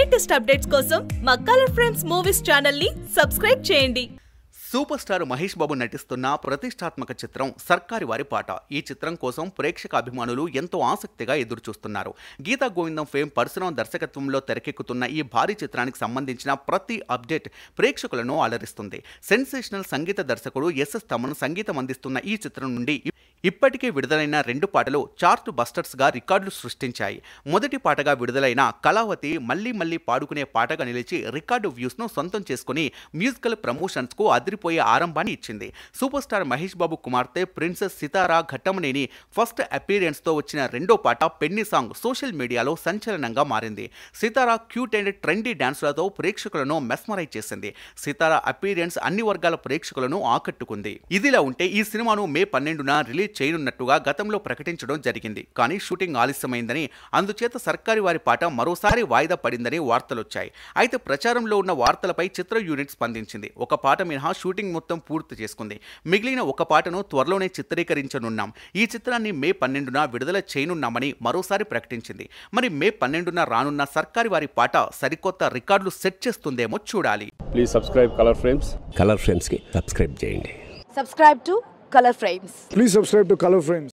Latest updates కోసం మా colour friends movies channel ని సబ్స్క్రైబ్ చేయండి సూపర్ స్టార్ మహేష్ బాబు నటిస్తున్న ప్రతిష్టాత్మక చిత్రం సర్కారి వారి పాట ఈ చిత్రం కోసం ప్రేక్షక అభిమానులు ఎంతో ఆసక్తిగా ఎదురుచూస్తున్నారు గీతా గోవిందం ఫేమ్ పరశురాం దర్శకత్వంలో తెరకెక్కుతున్న ఈ భారీ చిత్రానికి సంబంధించిన ప్రతి అప్డేట్ ప్రేక్షకులను అలరిస్తుంది సెన్సేషనల్ సంగీత దర్శకుడు ఎస్ఎస్ తమన్ సంగీతం అందిస్తున్న ఈ చిత్రం నుండి ఇప్పటికే విడుదలైన రెండు పాటలు చార్ట్ బస్టర్స్గా రికార్డులు సృష్టించాయి మొదటి పాటగా విడుదలైన కళావతి మళ్ళీ మళ్ళీ పాడుకునే పాటగా నిలిచి రికార్డు వ్యూస్ను సొంతం చేసుకుని మ్యూజికల్ ప్రమోషన్స్కు అదిరిపోయే ఆరంభాన్ని ఇచ్చింది సూపర్ స్టార్ మహేష్ బాబు కుమార్తె ప్రిన్సెస్ సితారా ఘట్టమనేని ఫస్ట్ అపీరియన్స్తో వచ్చిన రెండో పాట పెన్ని సాంగ్ సోషల్ మీడియాలో సంచలనంగా మారింది సితారా క్యూట్ అండ్ ట్రెండీ డాన్సులతో ప్రేక్షకులను మెస్మరైజ్ చేసింది సితారా అపీరియన్స్ అన్ని వర్గాల ప్రేక్షకులను ఆకట్టుకుంది ఇదిలా ఉంటే ఈ సినిమాను మే పన్నెండున రిలీజ్ చేయనున్నట్టుగా గతంలో ప్రకటించడం జరిగింది కానీ షూటింగ్ ఆలస్యమైందని అందుచేత సర్కారి వారి పాట మరోసారి వాయిదా పడిందని వార్తలొచ్చాయి అయితే ప్రచారంలో ఉన్న వార్తలపై చిత్ర యూనిట్ స్పందించింది ఒక పాట మినహా షూటింగ్ మొత్తం పూర్తి చేసుకుంది మిగిలిన ఒక పాటను త్వరలోనే చిత్రీకరించనున్నాం ఈ చిత్రాన్ని మే పన్నెండున విడుదల చేయనున్నామని మరోసారి ప్రకటించింది మరి మే పన్నెండున రానున్న సర్కారి వారి పాట సరికొత్త రికార్డులు సెట్ చేస్తుందేమో చూడాలి please subscribe colour frames colour ఫ్రేమ్స్కి సబ్స్క్రైబ్ చేయండి subscribe to color frames Please subscribe to Color Frames.